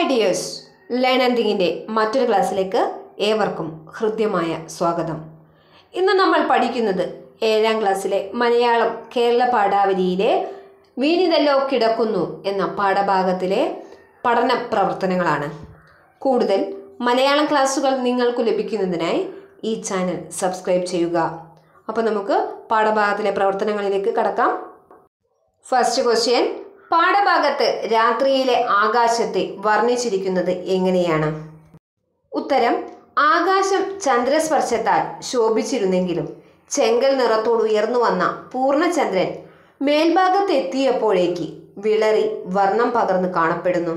dears learn and തിങ്ങിൻ്റെ മറ്റൊരു ക്ലാസ്സിലേക്ക് ഏവർക്കും ഹൃദ്യമായ സ്വാഗതം ഇന്ന് നമ്മൾ പഠിക്കുന്നത് ഏഴാം ക്ലാസ്സിലെ മലയാളം കേരള പാഠാവലിയിലെ വീണിതല്ലോ കിടക്കുന്നു എന്ന പാഠഭാഗത്തിലെ പഠന പ്രവർത്തനങ്ങളാണ് കൂടുതൽ മലയാളം ക്ലാസ്സുകൾ നിങ്ങൾക്ക് ലഭിക്കുന്നതിനായി ഈ ചാനൽ സബ്സ്ക്രൈബ് ചെയ്യുക അപ്പോൾ നമുക്ക് പാഠഭാഗത്തിലെ പ്രവർത്തനങ്ങളിലേക്ക് കടക്കാം ഫസ്റ്റ് ക്വസ്റ്റ്യൻ പാഠഭാഗത്ത് രാത്രിയിലെ ആകാശത്തെ വർണ്ണിച്ചിരിക്കുന്നത് എങ്ങനെയാണ് ഉത്തരം ആകാശം ചന്ദ്രസ്പർശത്താൽ ശോഭിച്ചിരുന്നെങ്കിലും ചെങ്കൽ നിറത്തോട് ഉയർന്നു വന്ന പൂർണ്ണചന്ദ്രൻ മേൽഭാഗത്ത് എത്തിയപ്പോഴേക്ക് വിളറി വർണ്ണം പകർന്നു കാണപ്പെടുന്നു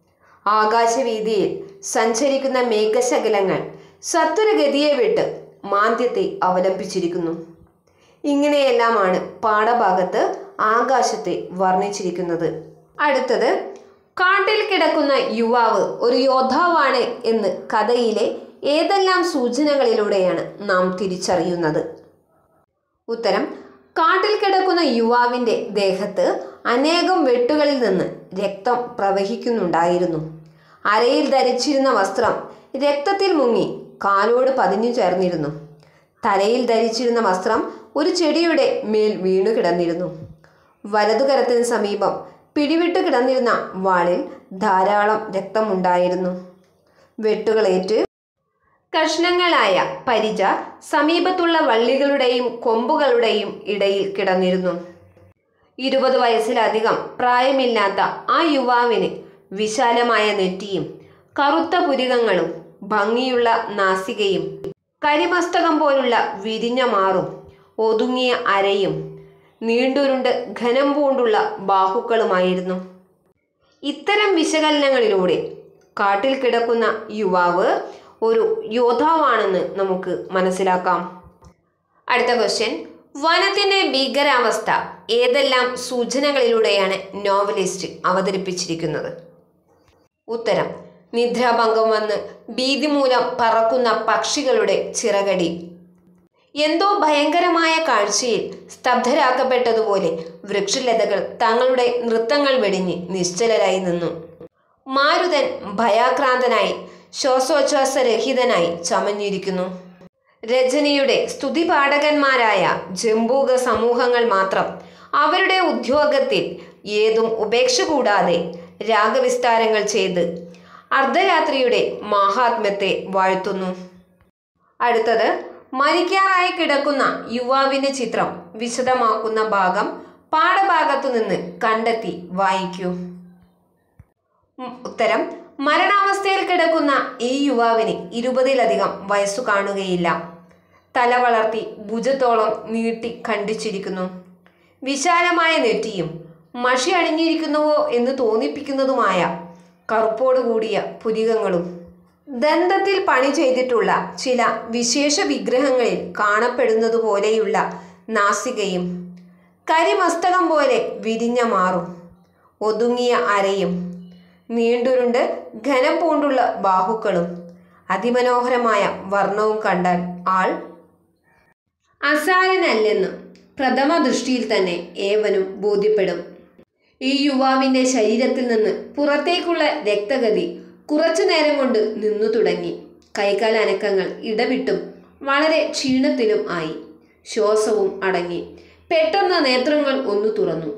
ആകാശവീതിയിൽ സഞ്ചരിക്കുന്ന മേഘശകലങ്ങൾ സത്വരഗതിയെ വിട്ട് മാന്ദ്യത്തെ അവലംബിച്ചിരിക്കുന്നു ഇങ്ങനെയെല്ലാമാണ് പാഠഭാഗത്ത് ആകാശത്തെ വർണ്ണിച്ചിരിക്കുന്നത് അടുത്തത് കാട്ടിൽ കിടക്കുന്ന യുവാവ് ഒരു യോദ്ധാവാണ് എന്ന് കഥയിലെ ഏതെല്ലാം സൂചനകളിലൂടെയാണ് നാം തിരിച്ചറിയുന്നത് ഉത്തരം കാട്ടിൽ കിടക്കുന്ന യുവാവിൻ്റെ ദേഹത്ത് അനേകം വെട്ടുകളിൽ നിന്ന് രക്തം പ്രവഹിക്കുന്നുണ്ടായിരുന്നു അരയിൽ ധരിച്ചിരുന്ന വസ്ത്രം രക്തത്തിൽ മുങ്ങി കാലോട് പതിഞ്ഞു ചേർന്നിരുന്നു തലയിൽ ധരിച്ചിരുന്ന വസ്ത്രം ഒരു ചെടിയുടെ മേൽ വീണു കിടന്നിരുന്നു വലതുകരത്തിന് സമീപം പിടിവിട്ട് കിടന്നിരുന്ന വാളിൽ ധാരാളം രക്തമുണ്ടായിരുന്നു വെട്ടുകളേറ്റ് കഷ്ണങ്ങളായ പരിച സമീപത്തുള്ള വള്ളികളുടെയും കൊമ്പുകളുടെയും ഇടയിൽ കിടന്നിരുന്നു ഇരുപത് വയസ്സിലധികം പ്രായമില്ലാത്ത ആ യുവാവിന് വിശാലമായ നെറ്റിയും കറുത്ത പുരികങ്ങളും ഭംഗിയുള്ള നാസികയും കരിമസ്തകം പോലുള്ള വിരിഞ്ഞ മാറും ഒതുങ്ങിയ അരയും നീണ്ടുരുണ്ട് ഘനം പൂണ്ടുള്ള ബാഹുക്കളുമായിരുന്നു ഇത്തരം വിശകലനങ്ങളിലൂടെ കാട്ടിൽ കിടക്കുന്ന യുവാവ് ഒരു യോദ്ധാവാണെന്ന് നമുക്ക് മനസ്സിലാക്കാം അടുത്ത ക്വസ്റ്റ്യൻ വനത്തിന്റെ ഭീകരാവസ്ഥ ഏതെല്ലാം സൂചനകളിലൂടെയാണ് നോവലിസ്റ്റ് അവതരിപ്പിച്ചിരിക്കുന്നത് ഉത്തരം നിദ്രാഭംഗം വന്ന് ഭീതി മൂലം പറക്കുന്ന പക്ഷികളുടെ ചിറകടി എന്തോ ഭയങ്കരമായ കാഴ്ചയിൽ സ്തബ്ധരാക്കപ്പെട്ടതുപോലെ വൃക്ഷലതകൾ തങ്ങളുടെ നൃത്തങ്ങൾ വെടിഞ്ഞ് നിശ്ചലരായി നിന്നു മാരുതൻ ഭയാക്രാന്തനായി ശ്വാസോച്ഛ്വാസരഹിതനായി ചമഞ്ഞിരിക്കുന്നു രജനിയുടെ സ്തുതിപാഠകന്മാരായ ജംബൂക സമൂഹങ്ങൾ മാത്രം അവരുടെ ഉദ്യോഗത്തിൽ ഏതും ഉപേക്ഷ കൂടാതെ രാഗവിസ്താരങ്ങൾ ചെയ്ത് അർദ്ധരാത്രിയുടെ മാഹാത്മ്യത്തെ വാഴ്ത്തുന്നു അടുത്തത് മരിക്കാറായി കിടക്കുന്ന യുവാവിന്റെ ചിത്രം വിശദമാക്കുന്ന ഭാഗം പാഠഭാഗത്തു നിന്ന് കണ്ടെത്തി വായിക്കൂ ഉം, ഉത്തരം മരണാവസ്ഥയിൽ കിടക്കുന്ന ഈ യുവാവിന് ഇരുപതിലധികം വയസ്സു കാണുകയില്ല തല വളർത്തി ഭുജത്തോളം നീട്ടി ഖണ്ഡിച്ചിരിക്കുന്നു വിശാലമായ നെറ്റിയും മഷി അണിഞ്ഞിരിക്കുന്നുവോ എന്ന് തോന്നിപ്പിക്കുന്നതുമായ കറുപ്പോട് കൂടിയ പുരികങ്ങളും ദന്തത്തിൽ പണി ചെയ്തിട്ടുള്ള ചില വിശേഷ വിഗ്രഹങ്ങളിൽ കാണപ്പെടുന്നതുപോലെയുള്ള നാസികയും കരിമസ്തകം പോലെ വിരിഞ്ഞ മാറും ഒതുങ്ങിയ അരയും നീണ്ടുരുണ്ട് ഘനം പൂണ്ടുള്ള ബാഹുക്കളും അതിമനോഹരമായ വർണ്ണവും കണ്ടാൽ ആൾ അസാരനല്ലെന്ന് പ്രഥമ ദൃഷ്ടിയിൽ തന്നെ ഏവനും ബോധ്യപ്പെടും ഈ യുവാവിൻ്റെ ശരീരത്തിൽ നിന്ന് പുറത്തേക്കുള്ള രക്തഗതി കുറച്ചു നേരം കൊണ്ട് നിന്നു തുടങ്ങി കൈകാൽ അനക്കങ്ങൾ ഇടവിട്ടും വളരെ ക്ഷീണത്തിലും ആയി ശ്വാസവും അടങ്ങി പെട്ടെന്ന് നേത്രങ്ങൾ ഒന്നു തുറന്നു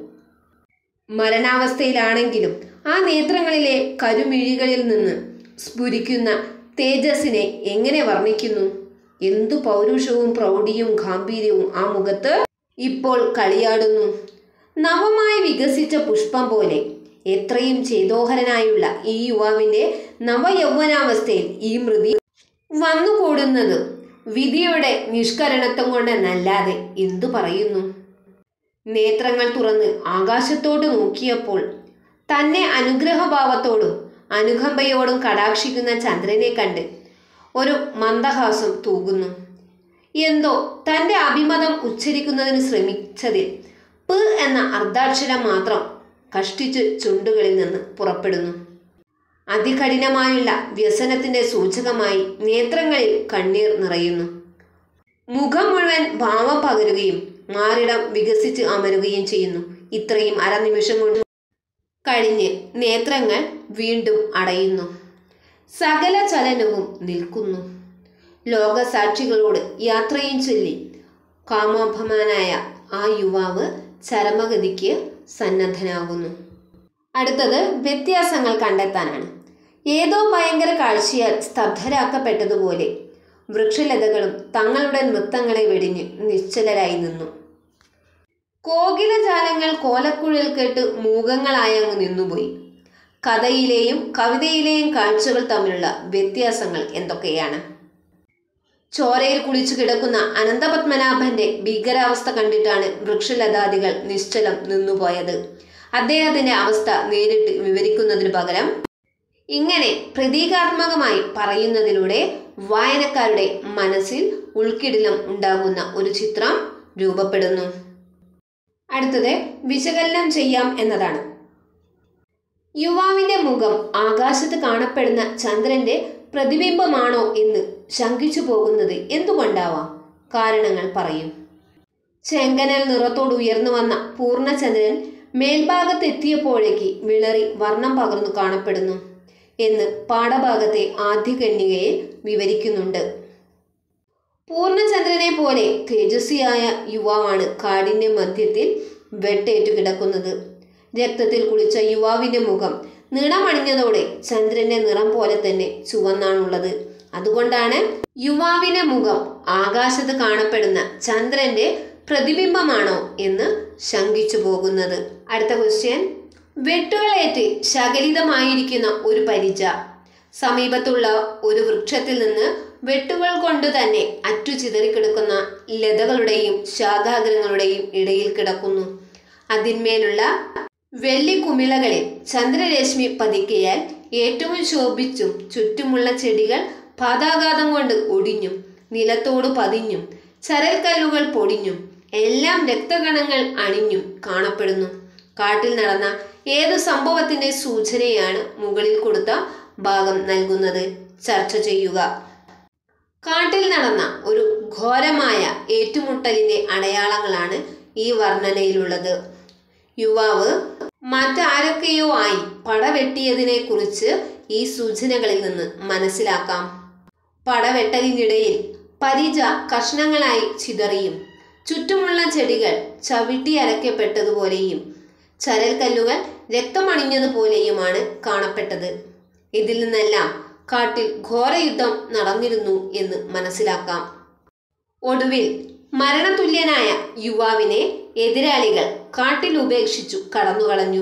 മരണാവസ്ഥയിലാണെങ്കിലും ആ നേത്രങ്ങളിലെ കരുമിഴികളിൽ നിന്ന് സ്ഫുരിക്കുന്ന തേജസ്സിനെ എങ്ങനെ വർണ്ണിക്കുന്നു എന്തു പൗരുഷവും പ്രൗഢിയും ഗാംഭീര്യവും ആ മുഖത്ത് ഇപ്പോൾ കളിയാടുന്നു നവമായി വികസിച്ച പുഷ്പം പോലെ എത്രയും ചേതോഹരനായുള്ള ഈ യുവാവിന്റെ നവയൗവനാവസ്ഥയിൽ ഈ മൃതി വന്നുകൂടുന്നത് വിധിയുടെ നിഷ്കരണത്വം കൊണ്ടെന്നല്ലാതെ എന്തു പറയുന്നു നേത്രങ്ങൾ തുറന്ന് ആകാശത്തോട്ട് നോക്കിയപ്പോൾ തന്നെ അനുഗ്രഹഭാവത്തോടും അനുകമ്പയോടും കടാക്ഷിക്കുന്ന ചന്ദ്രനെ കണ്ട് ഒരു മന്ദഹാസം തൂകുന്നു എന്തോ തൻ്റെ അഭിമതം ഉച്ചരിക്കുന്നതിന് ശ്രമിച്ചതിൽ പ് എന്ന അർദ്ധാക്ഷരം മാത്രം കഷ്ടിച്ച് ചുണ്ടുകളിൽ നിന്ന് പുറപ്പെടുന്നു അതികഠിനമായുള്ള വ്യസനത്തിന്റെ സൂചകമായി നേത്രങ്ങളിൽ കണ്ണീർ നിറയുന്നു മുഖം മുഴുവൻ ഭാവം പകരുകയും മാറിടം വികസിച്ച് അമരുകയും ചെയ്യുന്നു ഇത്രയും അരനിമിഷം കൊണ്ട് കഴിഞ്ഞ് നേത്രങ്ങൾ വീണ്ടും അടയുന്നു സകല ചലനവും നിൽക്കുന്നു ലോകസാക്ഷികളോട് യാത്രയും ചൊല്ലി കാമോഭമാനായ ആ യുവാവ് ചരമഗതിക്ക് സന്നദ്ധനാകുന്നു അടുത്തത് വ്യത്യാസങ്ങൾ കണ്ടെത്താനാണ് ഏതോ ഭയങ്കര കാഴ്ചയാൽ സ്തബ്ധരാക്കപ്പെട്ടതുപോലെ വൃക്ഷലതകളും തങ്ങളുടെ നൃത്തങ്ങളെ വെടിഞ്ഞ് നിശ്ചലരായി നിന്നു കോകിലജാലങ്ങൾ കോലക്കുഴൽ കേട്ട് മൂകങ്ങളായങ്ങ് നിന്നുപോയി കഥയിലെയും കവിതയിലെയും കാഴ്ചകൾ തമ്മിലുള്ള വ്യത്യാസങ്ങൾ എന്തൊക്കെയാണ് ചോരയിൽ കുളിച്ചു കിടക്കുന്ന അനന്തപത്മനാഭന്റെ ഭീകരാവസ്ഥ കണ്ടിട്ടാണ് വൃക്ഷലതാദികൾ നിശ്ചലം നിന്നുപോയത് അദ്ദേഹത്തിന്റെ അവസ്ഥ നേരിട്ട് വിവരിക്കുന്നതിനു പകരം ഇങ്ങനെ പ്രതീകാത്മകമായി പറയുന്നതിലൂടെ വായനക്കാരുടെ മനസ്സിൽ ഉൾക്കിടിലം ഉണ്ടാകുന്ന ഒരു ചിത്രം രൂപപ്പെടുന്നു അടുത്തത് വിശകലനം ചെയ്യാം എന്നതാണ് യുവാവിന്റെ മുഖം ആകാശത്ത് കാണപ്പെടുന്ന ചന്ദ്രന്റെ പ്രതിബിംബമാണോ എന്ന് ശങ്കിച്ചു പോകുന്നത് എന്തുകൊണ്ടാവാം കാരണങ്ങൾ പറയും ചെങ്കനൽ നിറത്തോട് ഉയർന്നു വന്ന പൂർണ്ണചന്ദ്രൻ മേൽഭാഗത്തെത്തിയപ്പോഴേക്ക് വിളറി വർണ്ണം പകർന്നു കാണപ്പെടുന്നു എന്ന് പാഠഭാഗത്തെ ആദ്യ ഖണ്ഡികയിൽ വിവരിക്കുന്നുണ്ട് പൂർണ്ണചന്ദ്രനെ പോലെ തേജസ്വിയായ യുവാവാണ് കാടിന്റെ മധ്യത്തിൽ വെട്ടേറ്റു കിടക്കുന്നത് രക്തത്തിൽ കുളിച്ച യുവാവിന്റെ മുഖം നിണമണിഞ്ഞതോടെ ചന്ദ്രന്റെ നിറം പോലെ തന്നെ ചുവന്നാണുള്ളത് അതുകൊണ്ടാണ് യുവാവിന്റെ മുഖം ആകാശത്ത് കാണപ്പെടുന്ന ചന്ദ്രന്റെ പ്രതിബിംബമാണോ എന്ന് ശങ്കിച്ചു പോകുന്നത് അടുത്ത ക്വസ്റ്റ്യൻ വെട്ടുകളേറ്റ് ശകലിതമായിരിക്കുന്ന ഒരു പരിച സമീപത്തുള്ള ഒരു വൃക്ഷത്തിൽ നിന്ന് വെട്ടുകൾ കൊണ്ട് തന്നെ അറ്റു ചിതറിക്കിടക്കുന്ന ലതകളുടെയും ശാഖാഗ്രങ്ങളുടെയും ഇടയിൽ കിടക്കുന്നു അതിന്മേലുള്ള വെള്ളിക്കുമിളകളിൽ ചന്ദ്രരശ്മി പതിക്കിയാൽ ഏറ്റവും ശോഭിച്ചും ചുറ്റുമുള്ള ചെടികൾ പാതാഘാതം കൊണ്ട് ഒടിഞ്ഞും നിലത്തോട് പതിഞ്ഞും ചരൽക്കല്ലുകൾ പൊടിഞ്ഞും എല്ലാം രക്തകണങ്ങൾ അണിഞ്ഞും കാണപ്പെടുന്നു കാട്ടിൽ നടന്ന ഏത് സംഭവത്തിന്റെ സൂചനയാണ് മുകളിൽ കൊടുത്ത ഭാഗം നൽകുന്നത് ചർച്ച ചെയ്യുക കാട്ടിൽ നടന്ന ഒരു ഘോരമായ ഏറ്റുമുട്ടലിന്റെ അടയാളങ്ങളാണ് ഈ വർണ്ണനയിലുള്ളത് യുവാവ് മറ്റാരൊക്കെയോ ആയി പടവെട്ടിയതിനെ കുറിച്ച് ഈ സൂചനകളിൽ നിന്ന് മനസ്സിലാക്കാം പടവെട്ടലിനിടയിൽ പരിച കഷ്ണങ്ങളായി ചിതറിയും ചുറ്റുമുള്ള ചെടികൾ ചവിട്ടി അരക്കപ്പെട്ടതുപോലെയും ചരൽക്കല്ലുകൾ രക്തമണിഞ്ഞതുപോലെയുമാണ് കാണപ്പെട്ടത് ഇതിൽ നിന്നെല്ലാം കാട്ടിൽ ഘോരയുദ്ധം നടന്നിരുന്നു എന്ന് മനസ്സിലാക്കാം ഒടുവിൽ മരണതുല്യനായ യുവാവിനെ എതിരാളികൾ കാട്ടിൽ ഉപേക്ഷിച്ചു കടന്നുകളഞ്ഞു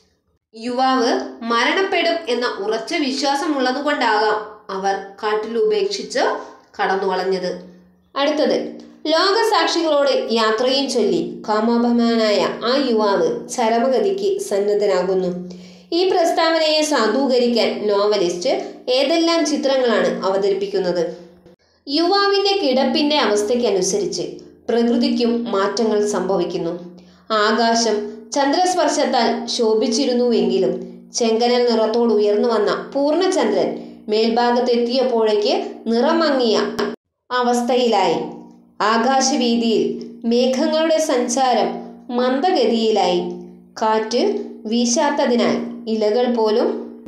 യുവാവ് മരണപ്പെടും എന്ന ഉറച്ച വിശ്വാസമുള്ളതുകൊണ്ടാകാം അവർ കാട്ടിൽ ഉപേക്ഷിച്ച് കടന്നുകളഞ്ഞത് അടുത്തത് ലോകസാക്ഷികളോട് യാത്രയും ചൊല്ലി കാമോപമാനായ ആ യുവാവ് ചരമഗതിക്ക് സന്നദ്ധനാകുന്നു ഈ പ്രസ്താവനയെ സാധൂകരിക്കാൻ നോവലിസ്റ്റ് ഏതെല്ലാം ചിത്രങ്ങളാണ് അവതരിപ്പിക്കുന്നത് യുവാവിന്റെ കിടപ്പിന്റെ അവസ്ഥയ്ക്കനുസരിച്ച് പ്രകൃതിക്കും മാറ്റങ്ങൾ സംഭവിക്കുന്നു ആകാശം ചന്ദ്രസ്പർശത്താൽ ശോഭിച്ചിരുന്നുവെങ്കിലും ചെങ്കനൽ നിറത്തോട് ഉയർന്നു വന്ന പൂർണ്ണചന്ദ്രൻ മേൽഭാഗത്തെത്തിയപ്പോഴേക്ക് നിറമങ്ങിയ അവസ്ഥയിലായി ആകാശവീതിയിൽ മേഘങ്ങളുടെ സഞ്ചാരം മന്ദഗതിയിലായി കാറ്റ് വീശാത്തതിനാൽ ഇലകൾ പോലും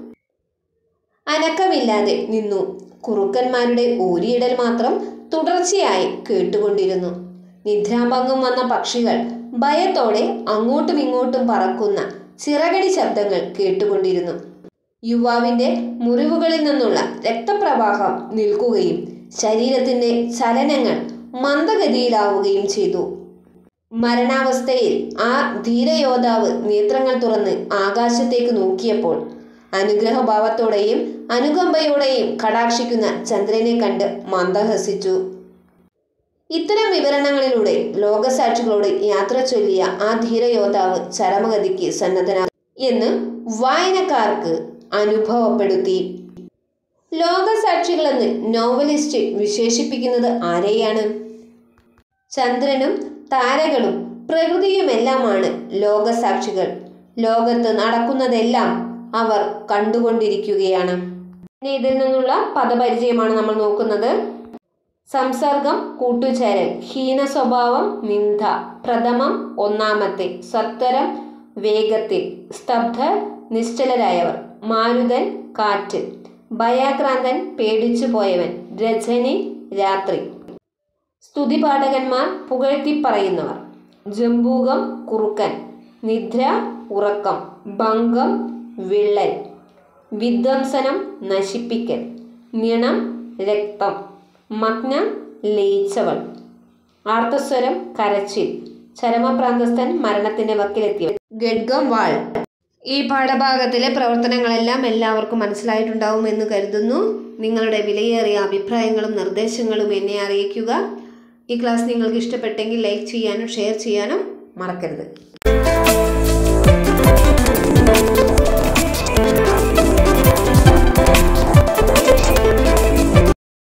അനക്കമില്ലാതെ നിന്നു കുറുക്കന്മാരുടെ ഊരിയിടൽ മാത്രം തുടർച്ചയായി കേട്ടുകൊണ്ടിരുന്നു നിദ്രാഭംഗം വന്ന പക്ഷികൾ ഭയത്തോടെ അങ്ങോട്ടും ഇങ്ങോട്ടും പറക്കുന്ന ചിറകടി ശബ്ദങ്ങൾ കേട്ടുകൊണ്ടിരുന്നു യുവാവിന്റെ മുറിവുകളിൽ നിന്നുള്ള രക്തപ്രവാഹം നിൽക്കുകയും ശരീരത്തിന്റെ ചലനങ്ങൾ മന്ദഗതിയിലാവുകയും ചെയ്തു മരണാവസ്ഥയിൽ ആ ധീരയോദ്ധാവ് നേത്രങ്ങൾ തുറന്ന് ആകാശത്തേക്ക് നോക്കിയപ്പോൾ അനുഗ്രഹഭാവത്തോടെയും അനുകമ്പയോടെയും കടാക്ഷിക്കുന്ന ചന്ദ്രനെ കണ്ട് മന്ദഹസിച്ചു ഇത്തരം വിവരണങ്ങളിലൂടെ ലോകസാക്ഷികളോട് യാത്ര ചൊല്ലിയ ആ ധീരയോദ്ധാവ് ചരമഗതിക്ക് സന്നദ്ധനാ എന്ന് വായനക്കാർക്ക് അനുഭവപ്പെടുത്തി ലോകസാക്ഷികളെന്ന് നോവലിസ്റ്റ് വിശേഷിപ്പിക്കുന്നത് ആരെയാണ് ചന്ദ്രനും താരകളും പ്രകൃതിയുമെല്ലാമാണ് ലോകസാക്ഷികൾ ലോകത്ത് നടക്കുന്നതെല്ലാം അവർ കണ്ടുകൊണ്ടിരിക്കുകയാണ് ഇനി ഇതിൽ നിന്നുള്ള പദപരിചയമാണ് നമ്മൾ നോക്കുന്നത് സംസർഗം കൂട്ടുചേരൽ ഹീന സ്വഭാവം നിന്ദ പ്രഥമം ഒന്നാമത്തെ സത്വരം വേഗത്തിൽ സ്തബ്ധ നിശ്ചലരായവർ മാരുതൻ കാറ്റ് ഭയാക്രാന്തൻ പേടിച്ചു പോയവൻ രജനി രാത്രി സ്തുതിപാഠകന്മാർ പുകഴ്ത്തി പറയുന്നവർ ജംബൂകം കുറുക്കൻ നിദ്ര ഉറക്കം ഭംഗം വിള്ളൽ വിധ്വംസനം നശിപ്പിക്കൽ നിണം രക്തം മഗ്നം ലയിച്ചവൾ ആർത്തസ്വരം കരച്ചിൽ ചരമപ്രാന്തസ്ഥൻ മരണത്തിന്റെ വക്കിലെത്തിയവൻ ഗഡ്ഗം വാൾ ഈ പാഠഭാഗത്തിലെ പ്രവർത്തനങ്ങളെല്ലാം എല്ലാവർക്കും മനസ്സിലായിട്ടുണ്ടാവും എന്ന് കരുതുന്നു നിങ്ങളുടെ വിലയേറിയ അഭിപ്രായങ്ങളും നിർദ്ദേശങ്ങളും എന്നെ അറിയിക്കുക ഈ ക്ലാസ് നിങ്ങൾക്ക് ഇഷ്ടപ്പെട്ടെങ്കിൽ ലൈക്ക് ചെയ്യാനും ഷെയർ ചെയ്യാനും മറക്കരുത്